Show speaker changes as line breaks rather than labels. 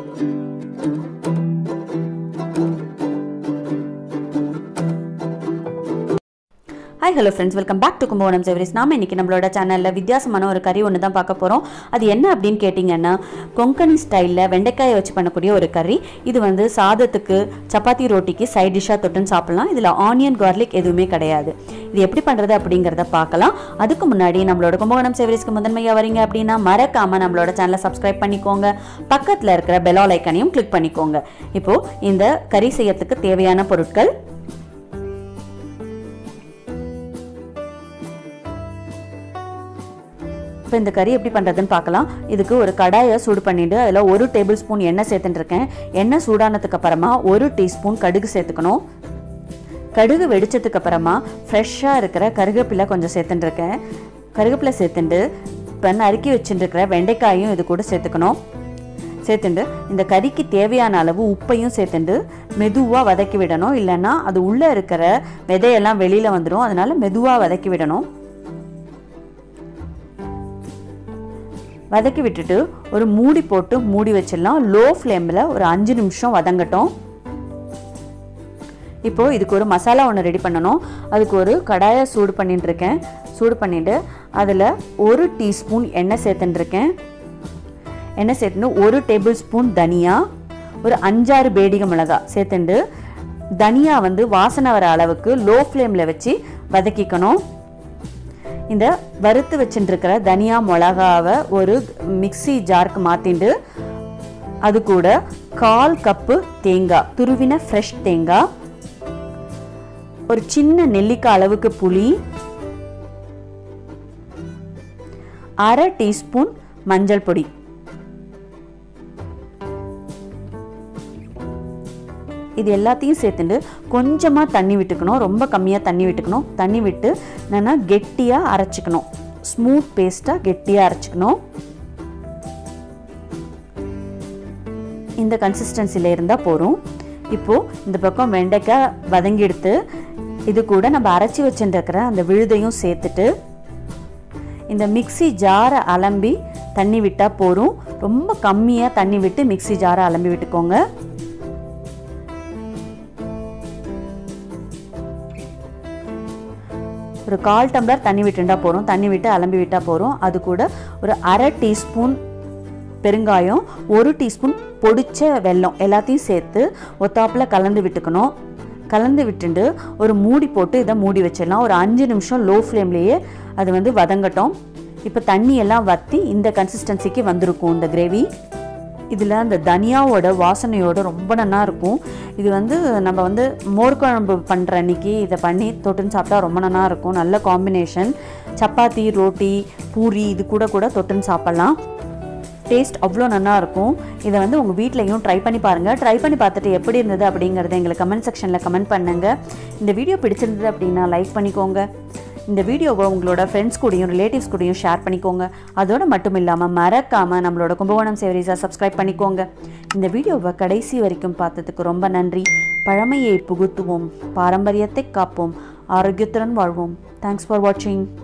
hi hello friends welcome back to Kumbakonam செவரிஸ் நாம இன்னைக்கு நம்மளோட சேனலில் வித்தியாசமான ஒரு கறி ஒன்று தான் பார்க்க போகிறோம் அது என்ன அப்படின்னு கேட்டிங்கன்னா கொங்கணி ஸ்டைலில் வெண்டைக்காயை வச்சு பண்ணக்கூடிய ஒரு கறி இது வந்து சாதத்துக்கு சப்பாத்தி ரோட்டிக்கு சைட் டிஷ்ஷாக தொட்டுன்னு சாப்பிட்லாம் இதில் ஆனியன் கார்லிக் எதுவுமே கிடையாது இது எப்படி பண்ணுறது அப்படிங்கிறத பார்க்கலாம் அதுக்கு முன்னாடி நம்மளோட கும்பகோணம் செவரிஸ்க்கு முதன்மையாக வரீங்க அப்படின்னா மறக்காமல் நம்மளோட சேனலை சப்ஸ்கிரைப் பண்ணிக்கோங்க பக்கத்தில் இருக்கிற பெலால் ஐக்கனையும் கிளிக் பண்ணிக்கோங்க இப்போது இந்த கறி செய்யறதுக்கு தேவையான பொருட்கள் இப்போ இந்த கறி எப்படி பண்ணுறதுன்னு பார்க்கலாம் இதுக்கு ஒரு கடாயை சூடு பண்ணிட்டு அதில் ஒரு டேபிள் ஸ்பூன் எண்ணெய் சேர்த்துட்டுருக்கேன் எண்ணெய் சூடானதுக்கு அப்புறமா ஒரு டீஸ்பூன் கடுகு சேர்த்துக்கணும் கடுகு வெடிச்சதுக்கு அப்புறமா ஃப்ரெஷ்ஷாக இருக்கிற கருவேப்பிலை கொஞ்சம் சேர்த்துட்டுருக்கேன் கருவேப்பிலை சேர்த்துட்டு இப்போ நறுக்கி வச்சுட்டுருக்கிற வெண்டைக்காயும் இது கூட சேர்த்துக்கணும் சேர்த்துட்டு இந்த கறிக்கு தேவையான அளவு உப்பையும் சேர்த்துட்டு மெதுவாக வதக்கி விடணும் இல்லைன்னா அது உள்ளே இருக்கிற விதையெல்லாம் வெளியில் வந்துடும் அதனால மெதுவாக வதக்கி விடணும் வதக்கி விட்டுட்டு ஒரு மூடி போட்டு மூடி வச்சிடலாம் லோ ஃப்ளேமில் ஒரு அஞ்சு நிமிஷம் வதங்கட்டும் இப்போது இதுக்கு ஒரு மசாலா ஒன்று ரெடி பண்ணணும் அதுக்கு ஒரு கடாயை சூடு பண்ணிட்டு இருக்கேன் சூடு பண்ணிவிட்டு அதில் ஒரு டீஸ்பூன் எண்ணெய் சேர்த்துட்டுருக்கேன் எண்ணெய் சேர்த்துட்டு ஒரு டேபிள் ஸ்பூன் தனியா ஒரு அஞ்சாறு பேடிகை மிளகா சேர்த்துட்டு தனியா வந்து வாசனை வர அளவுக்கு லோ ஃப்ளேமில் வச்சு வதக்கிக்கணும் இந்த வறுத்து வச்சுட்டுருக்கிற தனியா மிளகாவை ஒரு மிக்சி ஜாருக்கு மாற்றிட்டு அது கூட கால் கப்பு தேங்காய் துருவின ஃப்ரெஷ் தேங்காய் ஒரு சின்ன நெல்லிக்காய் அளவுக்கு புளி அரை டீஸ்பூன் மஞ்சள் பொடி இது எல்லாத்தையும் சேர்த்துட்டு கொஞ்சமாக தண்ணி விட்டுக்கணும் ரொம்ப கம்மியாக தண்ணி விட்டுக்கணும் தண்ணி விட்டு என்னென்னா கெட்டியாக அரைச்சிக்கணும் ஸ்மூத் பேஸ்ட்டாக கெட்டியாக அரைச்சிக்கணும் இந்த கன்சிஸ்டன்சியில் இருந்தால் போகிறோம் இப்போது இந்த பக்கம் வெண்டைக்காய் வதங்கி எடுத்து இது கூட நம்ம அரைச்சி வச்சுருக்கிற அந்த விழுதையும் சேர்த்துட்டு இந்த மிக்சி ஜாரை அலம்பி தண்ணி விட்டால் போகிறோம் ரொம்ப கம்மியாக தண்ணி விட்டு மிக்சி ஜாரை அலம்பி விட்டுக்கோங்க ஒரு கால் டம்ளர் தண்ணி விட்டுண்டா போகிறோம் தண்ணி விட்டு அலம்பி விட்டால் போகிறோம் அது கூட ஒரு அரை டீஸ்பூன் பெருங்காயம் ஒரு டீஸ்பூன் பொடிச்ச வெல்லம் எல்லாத்தையும் சேர்த்து ஒத்தாப்பில் கலந்து விட்டுக்கணும் கலந்து விட்டுண்டு ஒரு மூடி போட்டு இதை மூடி வச்சிடலாம் ஒரு அஞ்சு நிமிஷம் லோ ஃப்ளேம்லேயே அது வந்து வதங்கட்டும் இப்போ தண்ணி எல்லாம் வற்றி இந்த கன்சிஸ்டன்சிக்கு வந்திருக்கும் இந்த கிரேவி இதில் அந்த தனியாவோட வாசனையோட ரொம்ப நல்லா இருக்கும் இது வந்து நம்ம வந்து மோர் குழம்பு பண்ணுற அன்னைக்கு இதை பண்ணி தொட்டுன்னு சாப்பிட்டா ரொம்ப நல்லா இருக்கும் நல்ல காம்பினேஷன் சப்பாத்தி ரோட்டி பூரி இது கூட கூட தொட்டுன்னு சாப்பிட்லாம் டேஸ்ட் அவ்வளோ நல்லா இருக்கும் இதை வந்து உங்கள் வீட்லேயும் ட்ரை பண்ணி பாருங்கள் ட்ரை பண்ணி பார்த்துட்டு எப்படி இருந்தது அப்படிங்கிறத எங்களுக்கு கமெண்ட் செக்ஷனில் கமெண்ட் பண்ணுங்கள் இந்த வீடியோ பிடிச்சிருந்தது அப்படின்னா லைக் பண்ணிக்கோங்க இந்த வீடியோவை உங்களோட ஃப்ரெண்ட்ஸ் கூடயும் ரிலேட்டிவ்ஸ் கூடயும் ஷேர் பண்ணிக்கோங்க அதோட மட்டும் இல்லாமல் மறக்காமல் நம்மளோட கும்பகோணம் சேவரிஸை சப்ஸ்கிரைப் பண்ணிக்கோங்க இந்த வீடியோவை கடைசி வரைக்கும் பார்த்ததுக்கு ரொம்ப நன்றி பழமையை புகுத்துவோம் பாரம்பரியத்தை காப்போம் ஆரோக்கியத்துடன் வாழ்வோம் தேங்க்ஸ் ஃபார் வாட்சிங்